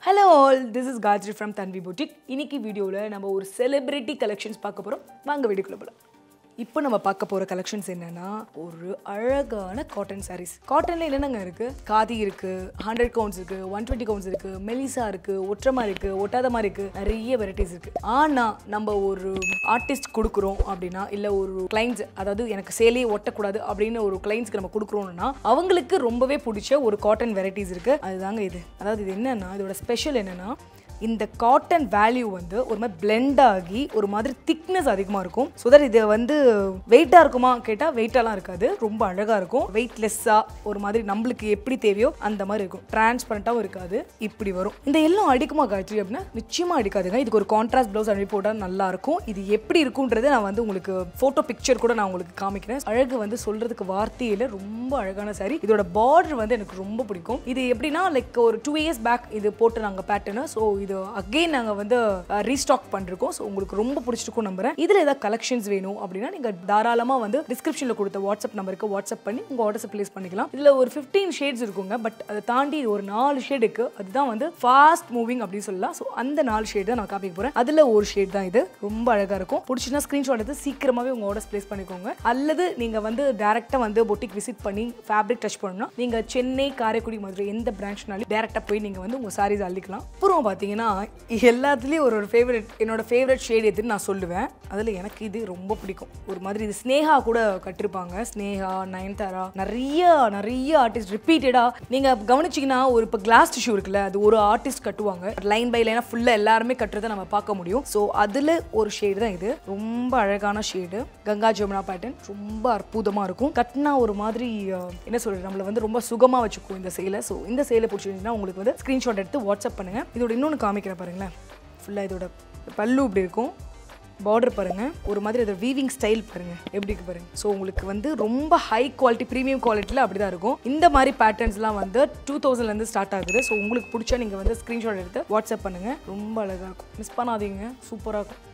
hello all this is Kajri from Tanvi boutique இன்னைக்கு வீடியோவில் நம்ம ஒரு செலிபிரிட்டி கலெக்ஷன்ஸ் பார்க்க போகிறோம் வாங்க வீடியோக்குள்ள போகலாம் இப்போ நம்ம பார்க்க போகிற கலெக்ஷன்ஸ் என்னன்னா ஒரு அழகான காட்டன் sarees காட்டனில் என்னென்னங்க இருக்குது காதி இருக்குது ஹண்ட்ரட் கவுண்ட்ஸ் இருக்குது ஒன் டுவெண்ட்டி கவுண்ட்ஸ் இருக்குது மெலிசா இருக்குது ஒற்றை மாதிரி இருக்குது ஒட்டாத மாதிரி இருக்குது நிறைய வெரைட்டிஸ் இருக்குது ஆனால் நம்ம ஒரு ஆர்டிஸ்ட் கொடுக்குறோம் அப்படின்னா இல்லை ஒரு கிளைண்ட்ஸ் அதாவது எனக்கு சேலையே ஒட்டக்கூடாது அப்படின்னு ஒரு கிளைண்ட்ஸ்க்கு நம்ம கொடுக்குறோம்னா அவங்களுக்கு ரொம்பவே பிடிச்ச ஒரு காட்டன் வெரைட்டிஸ் இருக்குது அதுதாங்க இது அதாவது இது என்னன்னா இதோட ஸ்பெஷல் என்னன்னா இந்த காட்டன் வேல்யூ வந்து ஒரு மாதிரி blend ஆகி ஒரு மாதிரி திக்னஸ் அதிகமாக இருக்கும் ஸோ தட் இது வந்து வெயிட்டாக இருக்குமா கேட்டால் வெயிட்டாலாம் இருக்காது ரொம்ப அழகாக இருக்கும் வெயிட்லெஸ்ஸாக ஒரு மாதிரி நம்மளுக்கு எப்படி தேவையோ அந்த மாதிரி இருக்கும் டிரான்ஸ்பரண்ட்டாகவும் இருக்காது இப்படி வரும் இந்த எல்லாம் அடிக்குமா காய்ச்சி அப்படின்னா நிச்சயமாக அடிக்காதுங்க இதுக்கு ஒரு கான்ட்ராஸ்ட் ப்ளவுஸ் அனுப்பி போட்டால் நல்லா இருக்கும் இது எப்படி இருக்குன்றதை நான் வந்து உங்களுக்கு ஃபோட்டோ பிக்சர் கூட நான் உங்களுக்கு காமிக்கிறேன் அழகு வந்து சொல்கிறதுக்கு வார்த்தையில் ரொம்ப அழகான சாரி இதோட பார்டர் வந்து எனக்கு ரொம்ப பிடிக்கும் இது எப்படின்னா லைக் ஒரு டூ இயர்ஸ் பேக் இது போட்டு நாங்கள் பேட்டர்னு ஸோ இது அகெயின் நாங்கள் வந்து ரீஸ்டாக் பண்ணிருக்கோம் ஸோ உங்களுக்கு ரொம்ப பிடிச்சிருக்கும் நம்புறேன் இதில் ஏதாவது கலெக்ஷன்ஸ் வேணும் அப்படின்னா நீங்கள் தாராளமாக வந்து டிஸ்கிரிப்ஷனில் கொடுத்த வாட்ஸ்அப் நம்பருக்கு வாட்ஸ்அப் பண்ணி உங்கள் ஆர்டர்ஸை ப்ளேஸ் பண்ணிக்கலாம் இதில் ஒரு ஃபிஃப்டீன் ஷேட்ஸ் இருக்குங்க பட் அதை தாண்டி இது ஒரு நாலு ஷேட் இருக்கு அதுதான் வந்து ஃபாஸ்ட் மூவிங் அப்படின்னு சொல்லலாம் ஸோ அந்த நாலு ஷேட் தான் நான் காப்பிக்க போகிறேன் அதில் ஒரு ஷேட் தான் இது ரொம்ப அழகாக இருக்கும் பிடிச்சினா ஸ்க்ரீன்ஷாட் எடுத்து சீக்கிரமாகவே உங்கள் ஆர்டர்ஸ் ப்ளேஸ் பண்ணிக்கோங்க அல்லது நீங்கள் வந்து டேரெக்டாக வந்து பொட்டிக் விசிட் பண்ணி ஃபேப்ரிக் டச் பண்ணணும்னா நீங்கள் சென்னை காரைக்குடி மதுரை எந்த பிரான்ச்னாலும் டேரெக்டாக போய் நீங்கள் வந்து உங்கள் சாரீஸ் அள்ளிக்கலாம் அப்புறம் பார்த்தீங்கன்னா எல்லாத்துலேயும் ஒரு ஒரு ஃபேவரட் என்னோட ஃபேவரட் ஷேட் எதுன்னு நான் சொல்லுவேன் அதில் எனக்கு இது ரொம்ப பிடிக்கும் ஒரு மாதிரி இது ஸ்னேகா கூட கட்டிருப்பாங்க ஸ்னேகா நயன்தாரா நிறைய நிறைய ஆர்டிஸ்ட் ரிப்பீட்டடாக நீங்கள் கவனிச்சிங்கன்னா ஒரு இப்போ கிளாஸ் டிஷ்யூ இருக்குல்ல அது ஒரு ஆர்டிஸ்ட் கட்டுவாங்க லைன் பை லைனாக ஃபுல்லாக எல்லாருமே கட்டுறதை நம்ம பார்க்க முடியும் ஸோ அதில் ஒரு ஷேடு தான் இது ரொம்ப அழகான ஷேடு கங்கா ஜமுனா பேட்டர்ன் ரொம்ப அற்புதமாக இருக்கும் கட்டினா ஒரு மாதிரி அஹ், என்ன சொல்கிறது நம்மளை வந்து ரொம்ப சுகமாக வச்சுக்கும் இந்த சேலை ஸோ இந்த சேலை பிடிச்சிருந்துச்சுன்னா உங்களுக்கு வந்து ஸ்க்ரீன்ஷாட் எடுத்து வாட்ஸ்அப் பண்ணுங்கள் இதோட இன்னொன்று காமிக்கிறேன் பாருங்களேன் ஃபுல்லாக இதோட பல்லு இப்படி இருக்கும் பார்டர் பாருங்க ஒரு மாதிரி அதோட வீவிங் ஸ்டைல் பாருங்க எப்படி இருக்கு பாருங்க ஸோ உங்களுக்கு வந்து ரொம்ப ஹை குவாலிட்டி ப்ரீமியம் குவாலிட்டியில் அப்படி தான் இருக்கும் இந்த மாதிரி பேட்டர்ன்ஸ்லாம் வந்து டூ தௌசண்ட்லேருந்து ஸ்டார்ட் ஆகுது ஸோ உங்களுக்கு பிடிச்சா நீங்கள் வந்து ஸ்க்ரீன்ஷாட் எடுத்து வாட்ஸ்அப் பண்ணுங்க ரொம்ப அழகாக இருக்கும் மிஸ் பண்ணாதீங்க சூப்பராக இருக்கும்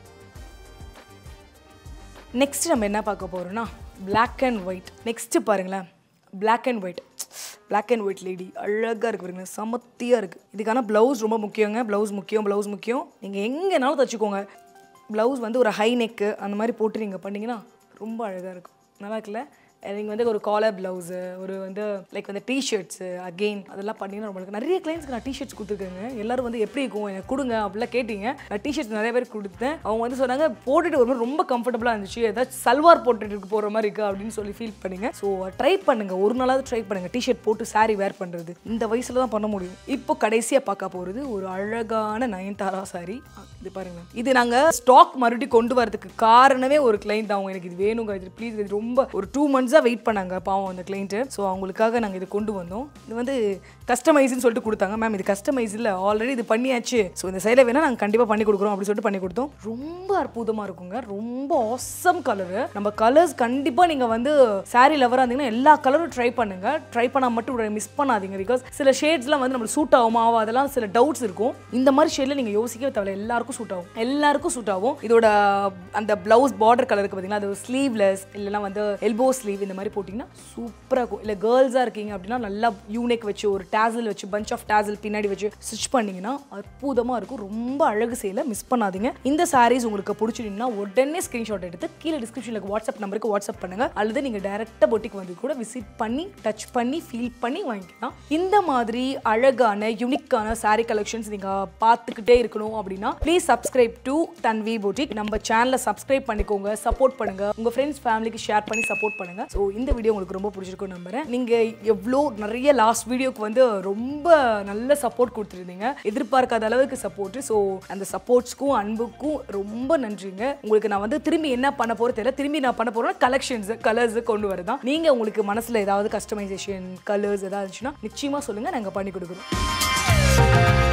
நெக்ஸ்ட் நம்ம என்ன பார்க்க போறோம்னா Black அண்ட் ஒயிட் நெக்ஸ்ட் பாருங்களேன் Black and white Black and white lady அழகாக இருக்கு பாருங்க சமத்தியாக இருக்குது இதுக்கான ப்ளவுஸ் ரொம்ப முக்கியங்க ப்ளவுஸ் முக்கியம் ப்ளவுஸ் முக்கியம் நீங்கள் எங்கேனாலும் தச்சுக்கோங்க ப்ளவுஸ் வந்து ஒரு ஹை நெக்கு அந்த மாதிரி போட்டு நீங்கள் பண்ணீங்கன்னா ரொம்ப அழகாக இருக்கும் நல்லா இருக்குல்ல நீங்கள் வந்து ஒரு காலர் ப்ளவுஸு ஒரு வந்து லைக் வந்து டிஷர்ட்ஸு அகெயின் அதெல்லாம் பண்ணிங்கன்னா நம்மளுக்கு நிறைய கிளைண்ட்ஸ்க்கு நான் டிஷர்ட்ஸ் கொடுத்துருக்கேங்க எல்லாரும் வந்து எப்படி இருக்கும் எனக்கு கொடுங்க அப்படிலாம் கேட்டீங்க நான் டிஷர்ட்ஸ் நிறைய பேர் கொடுத்தேன் அவங்க வந்து சொன்னாங்க போட்டுட்டு ஒரு மாதிரி ரொம்ப கம்ஃபர்டபுளாக இருந்துச்சு ஏதாச்சும் சல்வார் போட்டுட்டு போகிற மாதிரி இருக்கு அப்படின்னு சொல்லி ஃபீல் பண்ணீங்க ஸோ ட்ரை பண்ணுங்க ஒரு நாளாவது ட்ரை பண்ணுங்க டிஷர்ட் போட்டு saree வேர் பண்ணுறது இந்த வயசில் தான் பண்ண முடியும் இப்போ கடைசியாக பார்க்க போகிறது ஒரு அழகான நயன்தாரா saree இது பாருங்க இது நாங்கள் ஸ்டாக் மறுபடியும் கொண்டு வரதுக்கு காரணமே ஒரு கிளைண்ட் அவங்க எனக்கு இது வேணுங்க இது ப்ளீஸ் இது ரொம்ப ஒரு டூ மந்த்ஸாக வெயிட் பண்ணாங்க பாவம் அந்த கிளைண்ட்டு ஸோ அவங்களுக்காக நாங்கள் இது கொண்டு வந்தோம் இது வந்து கஸ்டமைஸ்னு சொல்லிட்டு கொடுத்தாங்க மேம் இது கஸ்டமைஸ் இல்லை ஆல்ரெடி இது பண்ணியாச்சு ஸோ இந்த சைடில் வேணால் நாங்கள் கண்டிப்பாக பண்ணி கொடுக்குறோம் அப்படின்னு சொல்லிட்டு பண்ணி கொடுத்தோம் ரொம்ப அற்புதமாக இருக்குங்க ரொம்ப ஆசம் கலரு நம்ம கலர்ஸ் கண்டிப்பாக நீங்கள் வந்து saree லவராக இருந்தீங்கன்னா எல்லா கலரும் ட்ரை பண்ணுங்க ட்ரை பண்ணால் மட்டும் மிஸ் பண்ணாதீங்க பிகாஸ் சில ஷேட்ஸ்லாம் வந்து நம்மளுக்கு சூட் ஆகுமா ஆகும் அதெல்லாம் சில டவுட்ஸ் இருக்கும் இந்த மாதிரி ஷேடில் நீங்கள் யோசிக்கவே தேவையில்ல எல்லாருக்கும் சூட் ஆகும் எல்லாருக்கும் சூட் ஆகும் இதோட அந்த பிளவுஸ் பார்டர் கலருக்கு பார்த்தீங்கன்னா அது ஸ்லீவ்லெஸ் இல்லைனா வந்து எல்போ ஸ்லீவ் இந்த மாதிரி போட்டிங்கன்னா சூப்பராக இருக்கும் இல்லை கேர்ள்ஸாக இருக்கீங்க அப்படின்னா நல்லா யூனெக் வச்சு ஒரு டேசல் வச்சு பஞ்ச் ஆஃப் டேசல் பின்னாடி வச்சு ஸ்டிச் பண்ணீங்கன்னா அற்புதமாக இருக்கும் ரொம்ப அழகு செய்யல மிஸ் பண்ணாதீங்க இந்த சாரீஸ் உங்களுக்கு பிடிச்சிருந்தீங்கன்னா உடனே ஸ்க்ரீன்ஷாட் எடுத்து கீழே டிஸ்கிரிப்ஷனில் வாட்ஸ்அப் நம்பருக்கு வாட்ஸ்அப் பண்ணுங்க அல்லது நீங்கள் டேரெக்டாக பொட்டிக்கு வந்து கூட விசிட் பண்ணி டச் பண்ணி ஃபீல் பண்ணி வாங்கிக்கலாம் இந்த மாதிரி அழகான யூனிக்கான saree கலெக்ஷன்ஸ் நீங்கள் பார்த்துக்கிட்டே இருக்கணும் அப்படின்னா please subscribe to Tanvi boutique நம்ம சேனலை சப்ஸ்கிரைப் பண்ணிக்கோங்க சப்போர்ட் பண்ணுங்க உங்க ஃப்ரெண்ட்ஸ் ஃபேமிலிக்கு ஷேர் பண்ணி சப்போர்ட் பண்ணுங்க ஸோ இந்த வீடியோ உங்களுக்கு ரொம்ப பிடிச்சிருக்கும் நம்புறேன் நீங்க எவ்வளோ நிறைய லாஸ்ட் வீடியோக்கு வந்து ரொம்ப நல்ல சப்போர்ட் கொடுத்துருந்தீங்க எதிர்பார்க்காத அளவுக்கு சப்போர்ட் ஸோ அந்த சப்போர்ட்ஸ்க்கும் அன்புக்கும் ரொம்ப நன்றிங்க உங்களுக்கு நான் வந்து திரும்பி என்ன பண்ண போறது தெரியல திரும்பி நான் பண்ண போறேன் கலெக்ஷன்ஸ் கலர்ஸ் கொண்டு வரதான் நீங்க உங்களுக்கு மனசுல ஏதாவது கஸ்டமைசேஷன் கலர்ஸ் ஏதாவது இருந்துச்சுன்னா நிச்சயமா சொல்லுங்க நாங்க பண்ணி கொடுக்குறோம்